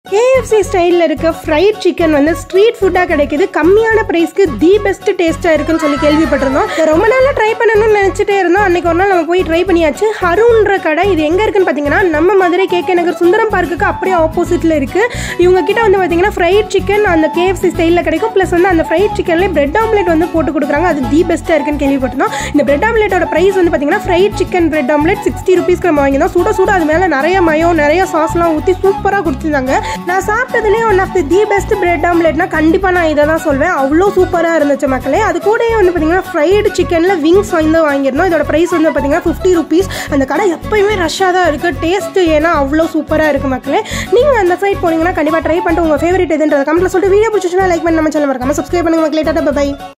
KFC ஸ்டைலில் இருக்க fried chicken வந்து ஸ்ட்ரீட் ஃபுட்டாக கிடைக்குது கம்மியான ப்ரைஸ்க்கு தி பெஸ்ட் டேஸ்ட்டாக இருக்குன்னு சொல்லி கேள்விப்பட்டிருந்தோம் இதை ரொம்ப நாளாக ட்ரை பண்ணணும்னு நினச்சிட்டே இருந்தோம் அன்னைக்கு ஒரு நாள் நம்ம போய் ட்ரை பண்ணியாச்சு ஹருன்ற கடை இது எங்கே இருக்குன்னு பார்த்தீங்கன்னா நம்ம மதுரை கேகே நகர் சுந்தரம் பார்க்குக்கு அப்படியே ஆப்போசிட்டில் இருக்குது இவங்க கிட்ட வந்து பார்த்தீங்கன்னா ஃப்ரைட் சிக்கன் அந்த கேஎஃப்சி ஸ்டைலில் கிடைக்கும் ப்ளஸ் வந்து அந்த ஃப்ரைட் சிக்கன்லேயே பிரெட் ஆம்லெட் வந்து போட்டு கொடுக்குறாங்க அது தி பெஸ்ட்டாக இருக்குன்னு கேள்விப்பட்டிருந்தோம் இந்த பிரெட் ஆம்லெட்டோட ப்ரைஸ் வந்து பார்த்தீங்கன்னா fried chicken bread omelette sixty ருபீஸ்க்கு நம்ம வாங்கியிருந்தோம் சுட சுட அது மேலே நிறைய மயோ நிறைய சாஸ்லாம் ஊற்றி சூப்பராக கொடுத்துருந்தாங்க நான் சாப்பிட்டதுலேயே one of the the best bread ஆம்லெட்னா கண்டிப்பாக நான் இதை தான் சொல்வேன் அவ்வளோ சூப்பராக இருந்துச்சு மக்களே அது கூடயே வந்து பார்த்தீங்கன்னா ஃப்ரைடு சிக்கனில் விங்ஸ் வந்து வாங்கியிருந்தோம் இதோட ப்ரைஸ் வந்து பார்த்தீங்கன்னா ஃபிஃப்டி ருபீஸ் அந்த கடை எப்பயுமே ரஷ்ஷாக தான் இருக்குது டேஸ்ட்டு ஏன்னா அவ்வளோ சூப்பராக இருக்குது மக்களே நீங்கள் அந்த சைட் போனீங்கன்னா கண்டிப்பாக ட்ரை பண்ணிட்டு உங்கள் ஃபேவரட் எதுன்றத கமெண்ட்டில் சொல்லிட்டு வீடியோ பிடிச்சிச்சுன்னா லைக் பண்ணி நம்ம சேனல் மறக்காம சப்ஸ்கிரைப் பண்ணுங்க மக்களே டாட்டா பை